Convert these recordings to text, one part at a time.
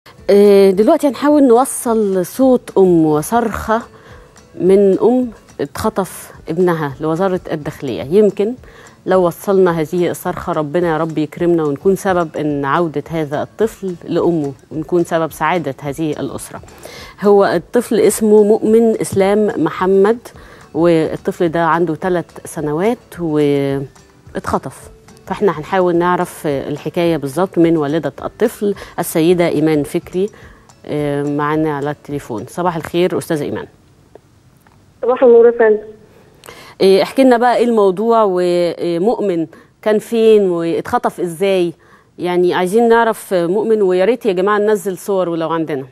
آه، دلوقتي هنحاول نوصل صوت أم وصرخة من أم اتخطف ابنها لوزارة الداخلية يمكن لو وصلنا هذه الصرخة ربنا يا رب يكرمنا ونكون سبب إن عودة هذا الطفل لأمه ونكون سبب سعادة هذه الأسرة هو الطفل اسمه مؤمن إسلام محمد والطفل ده عنده ثلاث سنوات واتخطف فاحنا هنحاول نعرف الحكايه بالظبط من والده الطفل السيده ايمان فكري آه، معانا على التليفون صباح الخير استاذه ايمان صباح النور يا فندم آه، احكي لنا بقى ايه الموضوع ومؤمن كان فين واتخطف ازاي يعني عايزين نعرف مؤمن ويا ريت يا جماعه ننزل صور ولو عندنا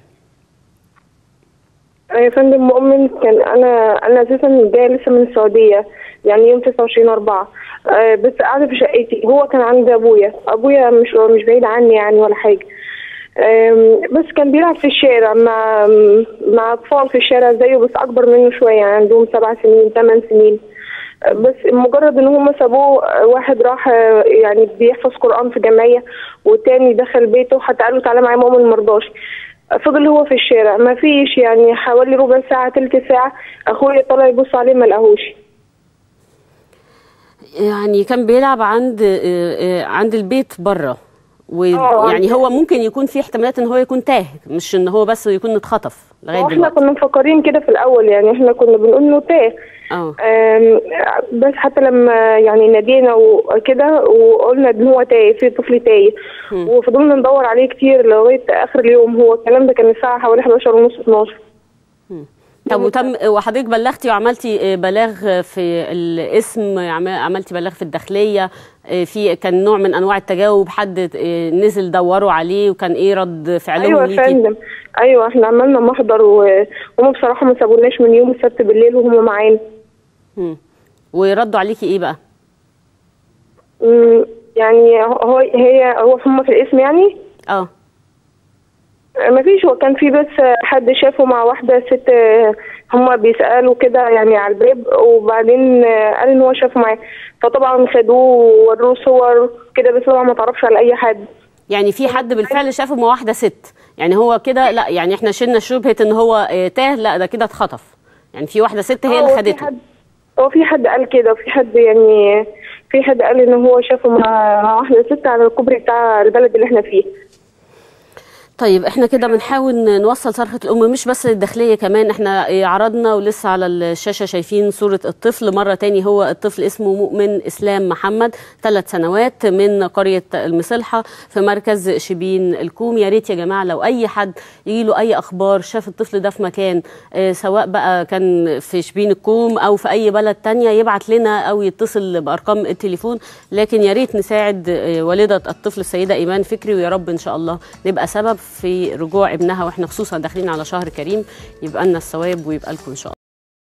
يا فندم مؤمن كان انا انا اساسا جايه لسه من السعوديه يعني يوم 29 4 آه بس قاعده في شقتي هو كان عند ابويا ابويا مش مش بعيد عني يعني ولا حاجه آم، بس كان بيلعب في الشارع مع مع اطفال في الشارع زيه بس اكبر منه شويه يعني عندهم سبع سنين ثمان سنين آه، بس مجرد ان هم سابوه آه، واحد راح آه، يعني بيحفظ قران في جمعيه والتاني دخل بيته حتى قال له تعالى معايا ماما مرضاش فضل هو في الشارع ما فيش يعني حوالي ربع ساعة تلت ساعة أخويا طلع يبص عليه ما لقاهوش يعني كان بيلعب عند آه، آه، عند البيت بره آه، ويعني عند- هو ممكن يكون في احتمالات ان هو يكون تاه مش ان هو بس يكون اتخطف لغايه واحنا دلوقتي كنا مفكرين كده في الأول يعني احنا كنا بنقول إنه تاه اه آم، بس حتى لما يعني نادينا وكده وقلنا ان هو تايه في طفل تايه وفضلنا ندور عليه كتير لغايه اخر اليوم هو الكلام ده كان الساعه حوالي 11 ونص 12 طب وتم وحضرتك بلغتي وعملتي بلاغ في الاسم عم- عملتي بلاغ في الداخليه في كان نوع من انواع التجاوب حد نزل دوروا عليه وكان ايه رد فعلهم ايوه يا ليكي فندم ايوه احنا عملنا محضر وهم بصراحه ما سابوناش من يوم السبت بالليل وهم معانا مم. وردوا عليكي ايه بقى أمم، يعني هو هي هو هم في الاسم يعني اه ما فيش هو كان في بس حد شافه مع واحدة ست هما بيسألوا كده يعني على الباب وبعدين قال ان هو شافه معاه فطبعا خدوه ووروه صور كده بس طبعا ما تعرفش على اي حد يعني في حد بالفعل شافه مع واحده ست يعني هو كده لا يعني احنا شلنا شبهه ان هو آه، تاه لا ده كده اتخطف يعني في واحده ست هي آه، اللي هو في خدته حد هو في حد قال كده وفي حد يعني في حد قال ان هو شافه مع مع واحدة ست على الكوبري بتاع البلد اللي احنا فيه طيب احنا كده بنحاول نوصل صرخة الأم مش بس للداخلية كمان احنا اه عرضنا ولسه على الشاشة شايفين صورة الطفل مرة تاني هو الطفل اسمه مؤمن إسلام محمد ثلاث سنوات من قرية المصلحة في مركز شبين الكوم يا ريت يا جماعة لو أي حد يجي له أي أخبار شاف الطفل ده في مكان اه سواء بقى كان في شبين الكوم أو في أي بلد تانية يبعت لنا أو يتصل بأرقام التليفون لكن يا ريت نساعد اه والدة الطفل السيدة إيمان فكري ويا رب إن شاء الله نبقى سبب في رجوع ابنها واحنا خصوصا داخلين على شهر كريم يبقى لنا الثواب ويبقى لكم ان شاء الله